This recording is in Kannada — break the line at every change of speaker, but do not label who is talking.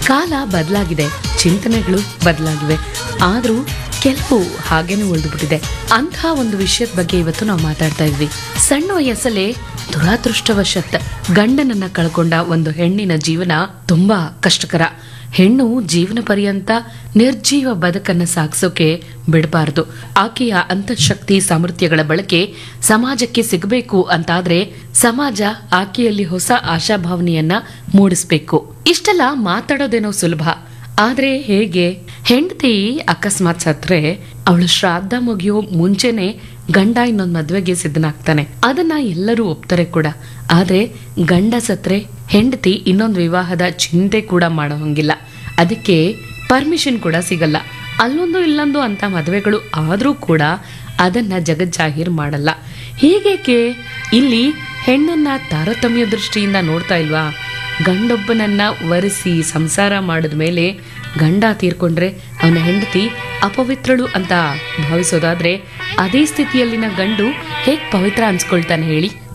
ಕಾಲ ಬದಲಾಗಿದೆ ಚಿಂತನೆಗಳು ಬದಲಾಗಿವೆ ಆದ್ರೂ ಕೆಲವು ಹಾಗೇನೆ ಉಳಿದುಬಿಟ್ಟಿದೆ ಅಂಥ ಒಂದು ವಿಷಯದ ಬಗ್ಗೆ ಇವತ್ತು ನಾವು ಮಾತಾಡ್ತಾ ಇದ್ವಿ ಸಣ್ಣ ವಯಸ್ಸಲ್ಲೇ ದುರಾದೃಷ್ಟವಶತ್ ಗಂಡನನ್ನ ಕಳ್ಕೊಂಡ ಒಂದು ಹೆಣ್ಣಿನ ಜೀವನ ತುಂಬಾ ಕಷ್ಟಕರ ಹೆಣ್ಣು ಜೀವನ ಪರ್ಯಂತ ನಿರ್ಜೀವ ಬದುಕನ್ನ ಸಾಗಿಸೋಕೆ ಬಿಡಬಾರದು ಆಕೆಯ ಅಂತಃಶಕ್ತಿ ಸಾಮರ್ಥ್ಯಗಳ ಬಳಕೆ ಸಮಾಜಕ್ಕೆ ಸಿಗಬೇಕು ಅಂತಾದ್ರೆ ಸಮಾಜ ಆಕೆಯಲ್ಲಿ ಹೊಸ ಆಶಾಭಾವನೆಯನ್ನ ಮೂಡಿಸ್ಬೇಕು ಇಷ್ಟೆಲ್ಲ ಮಾತಾಡೋದೇನೋ ಸುಲಭ ಆದ್ರೆ ಹೇಗೆ ಹೆಂಡತಿ ಅಕಸ್ಮಾತ್ ಸತ್ರೆ ಅವಳು ಶ್ರಾದ್ದ ಮುಗಿಯೋ ಮುಂಚೆನೆ ಗಂಡ ಇನ್ನೊಂದ್ ಮದ್ವೆಗೆ ಸಿದ್ಧನಾಗ್ತಾನೆ ಅದನ್ನ ಎಲ್ಲರೂ ಒಪ್ತಾರೆ ಕೂಡ ಆದ್ರೆ ಗಂಡ ಸತ್ರೆ ಹೆಂಡತಿ ಇನ್ನೊಂದು ವಿವಾಹದ ಚಿಂತೆ ಕೂಡ ಮಾಡೋ ಹಂಗಿಲ್ಲ ಅದಕ್ಕೆ ಪರ್ಮಿಷನ್ ಕೂಡ ಸಿಗಲ್ಲ ಅಲ್ಲೊಂದು ಇಲ್ಲೊಂದು ಅಂತ ಮದುವೆಗಳು ಆದ್ರೂ ಕೂಡ ಅದನ್ನ ಜಗಜ್ಜಾಹೀರ್ ಮಾಡಲ್ಲ ಹೀಗೇಕೆ ಇಲ್ಲಿ ಹೆಣ್ಣನ್ನ ತಾರತಮ್ಯ ದೃಷ್ಟಿಯಿಂದ ನೋಡ್ತಾ ಇಲ್ವಾ ಗಂಡೊಬ್ಬನನ್ನ ವರಿಸಿ ಸಂಸಾರ ಮಾಡಿದ ಮೇಲೆ ಗಂಡ ತೀರ್ಕೊಂಡ್ರೆ ಅವನ ಹೆಂಡತಿ ಅಪವಿತ್ರಳು ಅಂತ ಭಾವಿಸೋದಾದ್ರೆ ಅದೇ ಸ್ಥಿತಿಯಲ್ಲಿನ ಗಂಡು ಹೇಗ್ ಪವಿತ್ರ ಅನ್ಸ್ಕೊಳ್ತಾನೆ ಹೇಳಿ